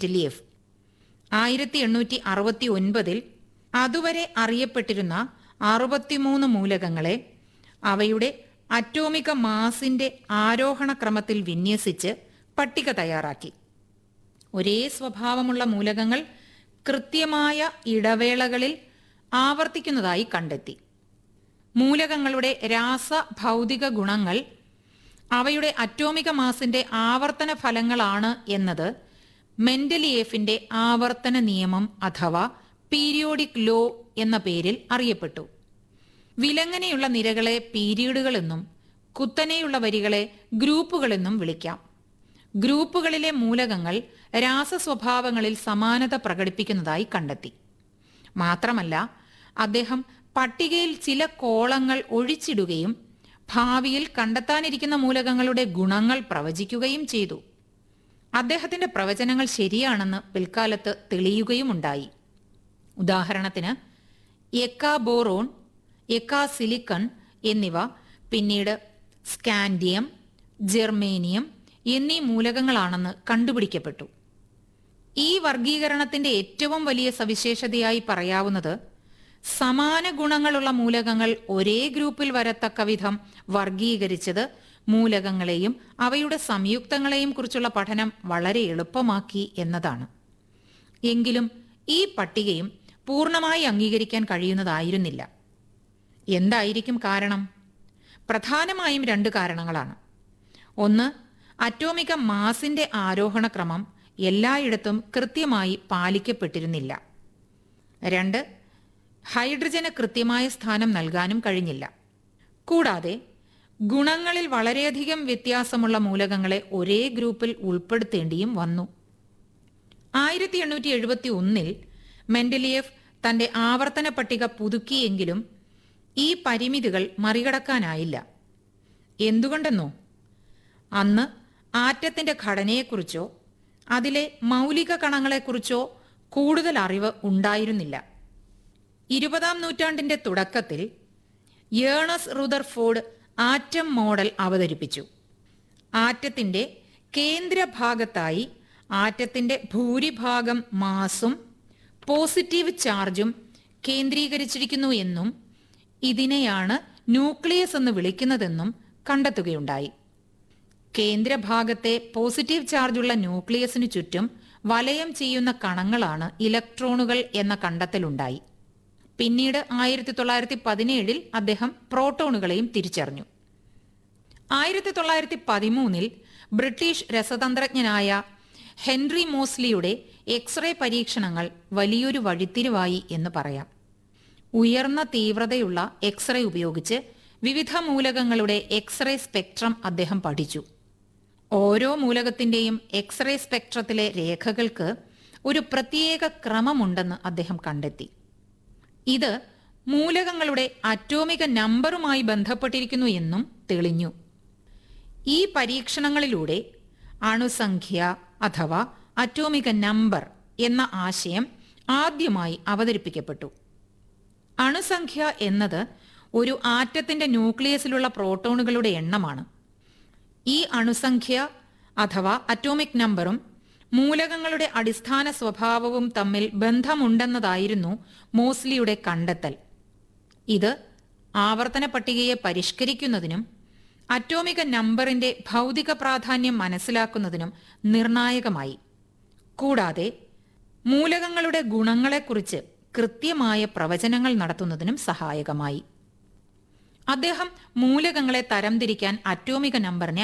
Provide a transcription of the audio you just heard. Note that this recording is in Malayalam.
മെൻഡലിയേഫ് ആയിരത്തി എണ്ണൂറ്റി അറുപത്തി ഒൻപതിൽ അതുവരെ അറിയപ്പെട്ടിരുന്ന അറുപത്തിമൂന്ന് മൂലകങ്ങളെ അവയുടെ അറ്റോമിക മാസിന്റെ ആരോഹണ ക്രമത്തിൽ വിന്യസിച്ച് പട്ടിക തയ്യാറാക്കി ഒരേ സ്വഭാവമുള്ള മൂലകങ്ങൾ കൃത്യമായ ഇടവേളകളിൽ ആവർത്തിക്കുന്നതായി കണ്ടെത്തി മൂലകങ്ങളുടെ രാസ ഭൗതിക ഗുണങ്ങൾ അവയുടെ അറ്റോമിക മാസിന്റെ ആവർത്തന ഫലങ്ങളാണ് എന്നത് മെന്റലിയേഫിന്റെ ആവർത്തന നിയമം അഥവാ പീരിയോഡിക് ലോ എന്ന പേരിൽ അറിയപ്പെട്ടു വിലങ്ങനെയുള്ള നിരകളെ പീരീഡുകളെന്നും കുത്തനെയുള്ള വരികളെ ഗ്രൂപ്പുകളെന്നും വിളിക്കാം ഗ്രൂപ്പുകളിലെ മൂലകങ്ങൾ രാസസ്വഭാവങ്ങളിൽ സമാനത പ്രകടിപ്പിക്കുന്നതായി കണ്ടെത്തി മാത്രമല്ല അദ്ദേഹം പട്ടികയിൽ ചില കോളങ്ങൾ ഒഴിച്ചിടുകയും ഭാവിയിൽ കണ്ടെത്താനിരിക്കുന്ന മൂലകങ്ങളുടെ ഗുണങ്ങൾ പ്രവചിക്കുകയും ചെയ്തു അദ്ദേഹത്തിന്റെ പ്രവചനങ്ങൾ ശരിയാണെന്ന് പിൽക്കാലത്ത് തെളിയുകയുമുണ്ടായി ഉദാഹരണത്തിന് എക്കാബോറോൺ എക്കാസിലിക്കൺ എന്നിവ പിന്നീട് സ്കാൻഡിയം ജെർമേനിയം എന്നീ മൂലകങ്ങളാണെന്ന് കണ്ടുപിടിക്കപ്പെട്ടു ഈ വർഗീകരണത്തിന്റെ ഏറ്റവും വലിയ സവിശേഷതയായി പറയാവുന്നത് സമാന ഗുണങ്ങളുള്ള മൂലകങ്ങൾ ഒരേ ഗ്രൂപ്പിൽ വരത്തക്ക വിധം വർഗീകരിച്ചത് മൂലകങ്ങളെയും അവയുടെ സംയുക്തങ്ങളെയും കുറിച്ചുള്ള പഠനം വളരെ എളുപ്പമാക്കി എന്നതാണ് എങ്കിലും ഈ പട്ടികയും പൂർണ്ണമായി അംഗീകരിക്കാൻ കഴിയുന്നതായിരുന്നില്ല എന്തായിരിക്കും കാരണം പ്രധാനമായും രണ്ട് കാരണങ്ങളാണ് ഒന്ന് അറ്റോമിക മാസിന്റെ ആരോഹണ ക്രമം എല്ലായിടത്തും കൃത്യമായി പാലിക്കപ്പെട്ടിരുന്നില്ല രണ്ട് ഹൈഡ്രജന് കൃത്യമായ സ്ഥാനം നൽകാനും കഴിഞ്ഞില്ല കൂടാതെ ഗുണങ്ങളിൽ വളരെയധികം വ്യത്യാസമുള്ള മൂലകങ്ങളെ ഒരേ ഗ്രൂപ്പിൽ ഉൾപ്പെടുത്തേണ്ടിയും വന്നു ആയിരത്തി എണ്ണൂറ്റി എഴുപത്തി ഒന്നിൽ മെന്റലിയേഫ് തന്റെ ആവർത്തന പട്ടിക പുതുക്കിയെങ്കിലും ഈ പരിമിതികൾ മറികടക്കാനായില്ല എന്തുകൊണ്ടെന്നോ അന്ന് ആറ്റത്തിന്റെ ഘടനയെക്കുറിച്ചോ അതിലെ മൗലിക കണങ്ങളെക്കുറിച്ചോ കൂടുതൽ അറിവ് ഉണ്ടായിരുന്നില്ല ഇരുപതാം നൂറ്റാണ്ടിന്റെ തുടക്കത്തിൽ യേണസ് റുദർഫോർഡ് ആറ്റം മോഡൽ അവതരിപ്പിച്ചു ആറ്റത്തിന്റെ കേന്ദ്രഭാഗത്തായി ആറ്റത്തിന്റെ ഭൂരിഭാഗം മാസും പോസിറ്റീവ് ചാർജും കേന്ദ്രീകരിച്ചിരിക്കുന്നു എന്നും ഇതിനെയാണ് ന്യൂക്ലിയസ് എന്ന് വിളിക്കുന്നതെന്നും കണ്ടെത്തുകയുണ്ടായി കേന്ദ്രഭാഗത്തെ പോസിറ്റീവ് ചാർജുള്ള ന്യൂക്ലിയസിനു ചുറ്റും വലയം ചെയ്യുന്ന കണങ്ങളാണ് ഇലക്ട്രോണുകൾ എന്ന കണ്ടെത്തലുണ്ടായി പിന്നീട് ആയിരത്തി തൊള്ളായിരത്തി പതിനേഴിൽ അദ്ദേഹം പ്രോട്ടോണുകളെയും തിരിച്ചറിഞ്ഞു ആയിരത്തി തൊള്ളായിരത്തി പതിമൂന്നിൽ ബ്രിട്ടീഷ് രസതന്ത്രജ്ഞനായ ഹെൻറി മോസ്ലിയുടെ എക്സ്റേ പരീക്ഷണങ്ങൾ വലിയൊരു വഴിത്തിരിവായി എന്ന് പറയാം ഉയർന്ന തീവ്രതയുള്ള എക്സ്റേ ഉപയോഗിച്ച് വിവിധ മൂലകങ്ങളുടെ എക്സ്റേ സ്പെക്ട്രം അദ്ദേഹം പഠിച്ചു ഓരോ മൂലകത്തിന്റെയും എക്സ്റേ സ്പെക്ട്രത്തിലെ രേഖകൾക്ക് ഒരു പ്രത്യേക ക്രമമുണ്ടെന്ന് അദ്ദേഹം കണ്ടെത്തി ഇത് മൂലകങ്ങളുടെ അറ്റോമിക നമ്പറുമായി ബന്ധപ്പെട്ടിരിക്കുന്നു എന്നും തെളിഞ്ഞു ഈ പരീക്ഷണങ്ങളിലൂടെ അണുസംഖ്യ അഥവാ അറ്റോമിക നമ്പർ എന്ന ആശയം ആദ്യമായി അവതരിപ്പിക്കപ്പെട്ടു അണുസംഖ്യ എന്നത് ഒരു ആറ്റത്തിന്റെ ന്യൂക്ലിയസിലുള്ള പ്രോട്ടോണുകളുടെ എണ്ണമാണ് ഈ അണുസംഖ്യ അഥവാ അറ്റോമിക് നമ്പറും മൂലകങ്ങളുടെ അടിസ്ഥാന സ്വഭാവവും തമ്മിൽ ബന്ധമുണ്ടെന്നതായിരുന്നു മോസ്ലിയുടെ കണ്ടെത്തൽ ഇത് ആവർത്തന പട്ടികയെ പരിഷ്കരിക്കുന്നതിനും അറ്റോമിക നമ്പറിന്റെ ഭൗതിക പ്രാധാന്യം മനസ്സിലാക്കുന്നതിനും നിർണായകമായി കൂടാതെ മൂലകങ്ങളുടെ ഗുണങ്ങളെക്കുറിച്ച് കൃത്യമായ പ്രവചനങ്ങൾ നടത്തുന്നതിനും സഹായകമായി അദ്ദേഹം മൂലകങ്ങളെ തരംതിരിക്കാൻ അറ്റോമിക നമ്പറിനെ